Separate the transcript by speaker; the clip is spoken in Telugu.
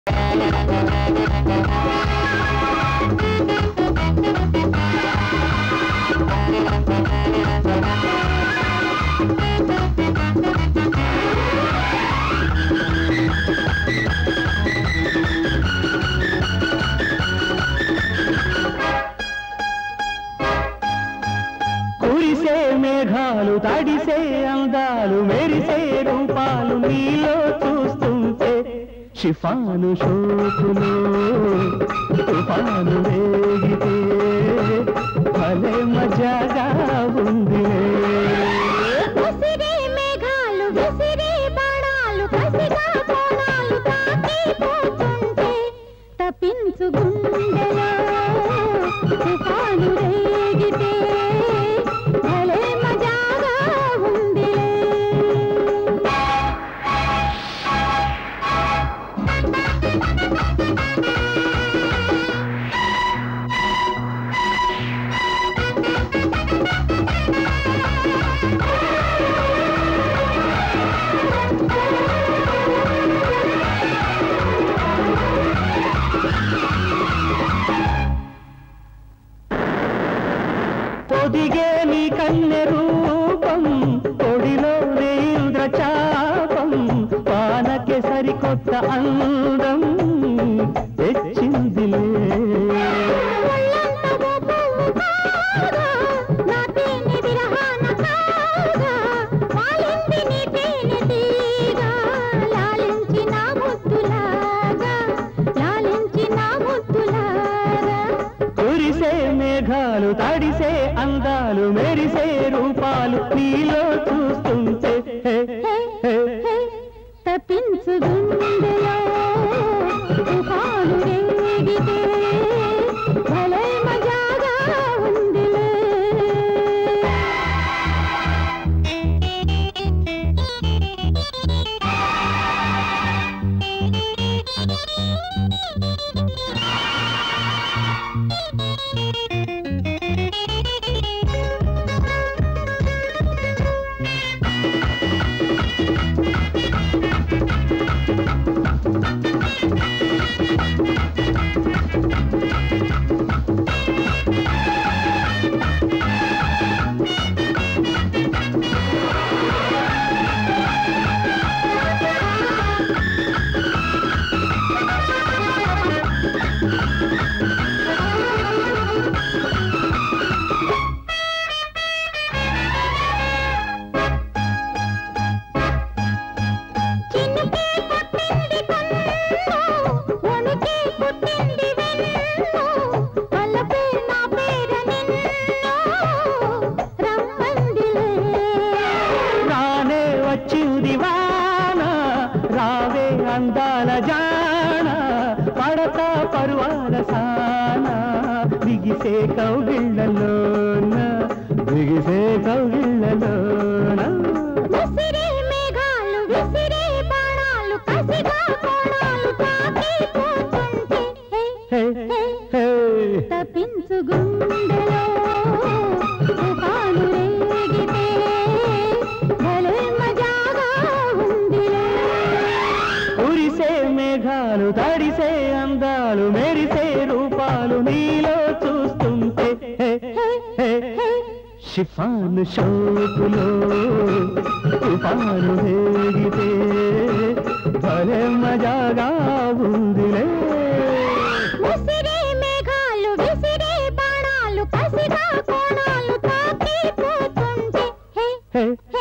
Speaker 1: కురిసే మేఘాలు తడిసే అందాలు మెరిసే రూపాలు నీలో చూస్తుంటే షిఫాను షోకులో తుఫాను రేగితే భలే మజాగా ఉంది
Speaker 2: విసిరే మేఘాలు విసిరే బాణాలు కసిగా కోణాలు తాకిపోతుంటే తప్పించు గుండెలో తుఫాను రేగితే భలే మజాగా ఉందిలే
Speaker 1: పొదిగే నీ కన్నె రూపం కొడిలో ఇంద్ర చాపం పానకే సరికొత్త అందం తెచ్చిందిలే
Speaker 2: ఒళ్ళంతా ఓ పువ్వు కాగా, నా తేనె విరహాన కాగా, వాలింది నీ తేనె తీగ, లాలించి నా ముద్దులాగా, లాలించి నా ముద్దులాగా.
Speaker 1: కురిసే మేఘాలు తడిసే అందాలు మెరిసే రూపాలు నీలో చూస్తుంటే హే,
Speaker 2: హే,
Speaker 1: హే,
Speaker 2: హే, తప్పించు గుండెలో తుఫాను రేగితే భలే మజాగా ఉందిలే చినుకే పుట్టింది కన్ను, వణుకే పుట్టింది వెన్ను, వలపే నా పేర నిన్ను రమ్మందిలే.
Speaker 1: రానే వచ్చింది వాన రావే అందాల జాన పడతా పరువాల సాన బిగిసే కౌగిళ్ళలోన బిగిసే కౌగిళ్ళలోన
Speaker 2: విసిరే మేఘాలు విసిరే బాణాలు కసిగా కోణాలు తాకిపోతుంటే హే,
Speaker 1: హే,
Speaker 2: హే,
Speaker 1: హే.
Speaker 2: తప్పించు గుండెలో తుఫాను రేగితే భలే మజాగా ఉందిలే
Speaker 1: కురిసే మేఘాలు తడిసే అందాలు మెరిసే రూపాలు నీలో చూస్తుంటే హే, హే, షిఫాను షోకులో తుఫాను రేగితే భలే మజాగా ఉందిలే
Speaker 2: విసిరే మేఘాలు విసిరే బాణాలు కసిగా కోణాలు తాకిపోతుంటే హే
Speaker 1: హే,
Speaker 2: హే